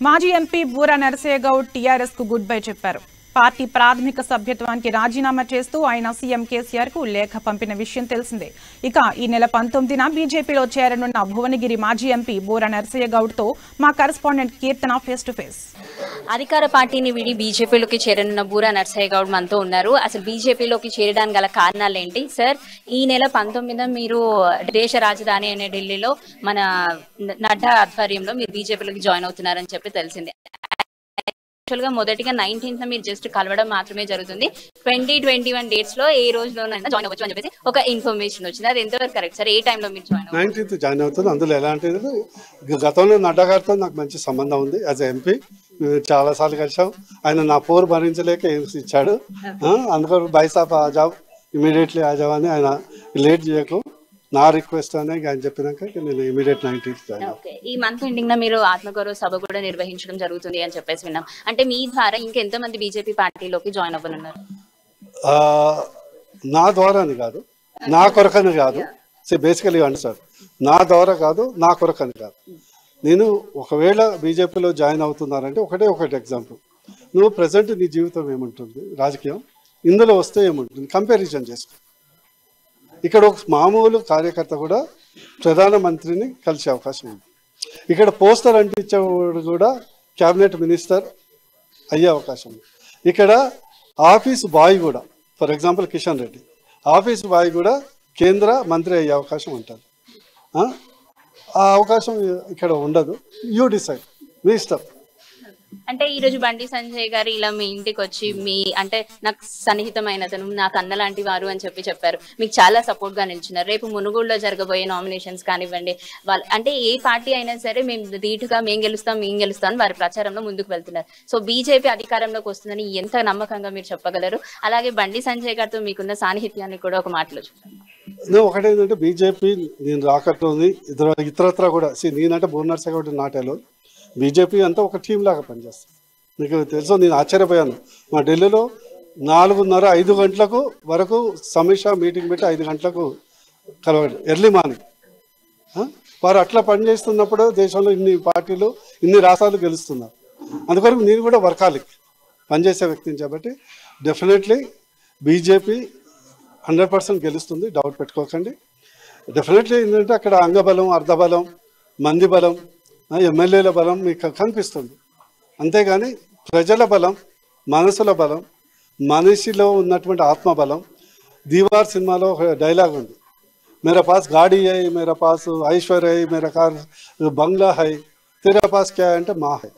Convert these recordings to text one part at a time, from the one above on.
మాజీ MP Boora Narsaiah Goud TRS కు goodbye చెప్పారు పార్టీ ప్రాథమిక సభ్యత్వానికి రాజీనామా చేస్తూ ఆయన సీఎం కేసీఆర్ కు లేఖ పంపిన విషయం తెలిసిందే ఇక ఈ నెల పంతొమ్మిదిన బీజేపీలో చేరనున్న భువనగిరి మాజీ ఎంపీ బూరా నరసయ్య గౌడ్ తో మా correspondent Keerthana face to face అధికార పార్టీని విడి బీజేపీలోకి చేరనున్న బూరా నర్సయ్య గౌడ్ మనతో ఉన్నారు అసలు బీజేపీలోకి చేరడానికి గల కారణాలు ఏంటి సార్ ఈ నెల పంతొమ్మిదిన మీరు దేశ రాజధాని అనే ఢిల్లీలో మన నడ్డా ఆధ్వర్యంలో మీరు బీజేపీలోకి జాయిన్ అవుతున్నారని చెప్పి తెలిసిందే యాక్చువల్ గా మొదటిగా నైన్టీన్త్ మీరు జస్ట్ కలవడం మాత్రమే జరుగుతుంది ట్వంటీ ట్వంటీ వన్ డేట్స్ లో ఏ రోజులోనైనా జాయిన్ అవ్వచ్చు అని చెప్పేసి ఒక ఇన్ఫర్మేషన్ వచ్చింది అది ఎంతవరకు కరెక్ట్ సార్ ఏ టైంలో మీరు జాయిన్ అవ్వాలి నైన్టీన్త్ జాయిన్ అవుతుంది అందులో ఎలాంటిది గ- గతంలో నడ్డా గారితో నాకు మంచి సంబంధం ఉంది యాజ్ ఎంపీ చాలా సార్లు కలిసాం ఆయన నా పోరు భరించలేక ఎయిమ్స్ ఇచ్చాడు ఆ, అందుకని బైసాప్ ఆ జాబ్ ఇమీడియట్లీ ఆ జాబ్ అని ఆయన లేట్ చేయకు నా రిక్వెస్ట్ అని ఆయన చెప్పినాక ఇక నేను ఇమీడియట్ నైన్టీన్త్ జాయిన్ అవుతాను ఓకే ఈ మంత్ ఎండింగ్ లో మీరు ఆత్మగౌరవ సభ కూడా నిర్వహించడం జరుగుతుంది అని చెప్పేసి విన్నాం అంటే మీ ద్వారా ఇంకెంత మంది బీజేపీ పార్టీలోకి జాయిన్ అవ్వనున్నారు ఆ, నా ద్వారాని కాదు నా కొరకని కాదు బేసికలీ అండి సార్ నా ద్వారా కాదు నా కొరకని కాదు నేను ఒకవేళ బీజేపీలో జాయిన్ అవుతున్నారంటే ఒకటే ఒకటి ఎగ్జాంపుల్ నువ్వు ప్రజెంట్ నీ జీవితం ఏముంటుంది రాజకీయం ఇందులో వస్తే ఏముంటుంది కంపారిజన్ చేసుకో ఇక్కడ ఒక మామూలు కార్యకర్త కూడా ప్రధానమంత్రిని కలిసే అవకాశం ఉంది ఇక్కడ పోస్టర్ అంటించేవాడు కూడా క్యాబినెట్ మినిస్టర్ అయ్యే అవకాశం ఉంది ఇక్కడ ఆఫీస్ బాయ్ కూడా for example Kishan Reddy office boy కూడా కేంద్ర మంత్రి అయ్యే అవకాశం ఉంటుంది ఆ? ఆ అవకాశం ఇక్కడ ఉండదు యూ డిసైడ్ మీ ఇష్టం అంటే ఈ రోజు బండి సంజయ్ గారు ఇలా మీ ఇంటికి వచ్చి మీ అంటే నాకు సన్నిహితమైన అతను నాకు అన్న లాంటి వారు అని చెప్పి చెప్పారు మీకు చాలా సపోర్ట్ గా నిల్చున్నారు రేపు మునుగోడులో జరగబోయే నామినేషన్స్ కానివ్వండి వాళ్ళు అంటే ఏ పార్టీ అయినా సరే మేము ధీటుగా మేము గెలుస్తాం మేము గెలుస్తాం అని వారి ప్రచారంలో ముందుకు వెళ్తున్నారు సో బీజేపీ అధికారంలోకి వస్తుందని ఎంత నమ్మకంగా మీరు చెప్పగలరు అలాగే బండి సంజయ్ గారితో మీకున్న సాన్నిహిత్యాన్ని కూడా ఒక మాటలో చెప్పండి నేను ఒకటేంటంటే బీజేపీ నేను రాకట్టుంది ఇతర ఇతరత్ర కూడా సి నేనంటే భువనర్స కాబట్టి నాటేలో బీజేపీ అంతా ఒక టీం లాగా పనిచేస్తుంది మీకు తెలుసు నేను ఆశ్చర్యపోయాను మా ఢిల్లీలో నాలుగున్నర ఐదు గంటలకు వరకు సమీక్ష మీటింగ్ పెట్టి ఐదు గంటలకు కలవండి ఎర్లీ మార్నింగ్ ఆ? వారు అట్లా పనిచేస్తున్నప్పుడు దేశంలో ఇన్ని పార్టీలు ఇన్ని రాష్ట్రాలు గెలుస్తున్నారు అందుకొరకు నేను కూడా వర్కాలిక్ పనిచేసే వ్యక్తిని కాబట్టి డెఫినెట్లీ బీజేపీ హండ్రెడ్ పర్సెంట్ గెలుస్తుంది డౌట్ పెట్టుకోకండి డెఫినెట్లీ ఏంటంటే అక్కడ అంగబలం అర్ధబలం మంది బలం ఆ, ఎమ్మెల్యేల బలం మీకు కనిపిస్తుంది అంతేగాని ప్రజల బలం మనసుల బలం మనిషిలో ఉన్నటువంటి ఆత్మబలం దీవార్ సినిమాలో ఒక డైలాగ్ ఉంది मेरा पास गाड़ी है मेरा पास ऐश्वर्य है मेरा कार బంగ్లా హై తెరా పాస్ క్యా అంటే మా హై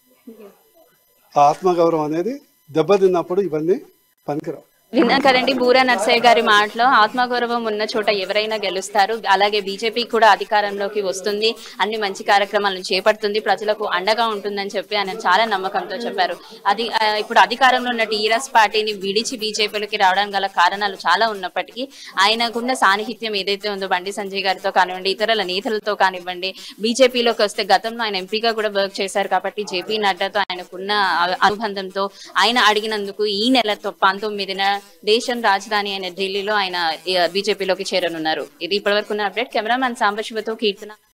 ఆ ఆత్మగౌరవం అనేది దెబ్బతిన్నప్పుడు ఇవన్నీ పనికిరావు విన్నాం కదండి బూరా నర్సయ్య గారి మాటలో ఆత్మగౌరవం ఉన్న చోట ఎవరైనా గెలుస్తారు అలాగే బీజేపీ కూడా అధికారంలోకి వస్తుంది అన్ని మంచి కార్యక్రమాలను చేపడుతుంది ప్రజలకు అండగా ఉంటుందని చెప్పి ఆయన చాలా నమ్మకంతో చెప్పారు అది ఆ, ఇప్పుడు అధికారంలో ఉన్న టీఆర్ఎస్ పార్టీని విడిచి బీజేపీలోకి రావడానికి గల కారణాలు చాలా ఉన్నప్పటికీ ఆయనకున్న సాన్నిహిత్యం ఏదైతే ఉందో బండి సంజయ్ గారితో కానివ్వండి ఇతరుల నేతలతో కానివ్వండి బీజేపీలోకి వస్తే గతంలో ఆయన ఎంపీగా కూడా వర్క్ చేశారు కాబట్టి జేపీ నడ్డాతో ఆయనకున్న అ- అనుబంధంతో ఆయన అడిగినందుకు ఈ నెల తొ- పంతొమ్మిదిన దేశం రాజధాని అయిన ఢిల్లీలో ఆయన బీజేపీలోకి చేరనున్నారు ఇది ఇప్పటివరకు ఉన్న అప్డేట్ కెమెరామ్యాన్ సాంబశివతో కీర్తన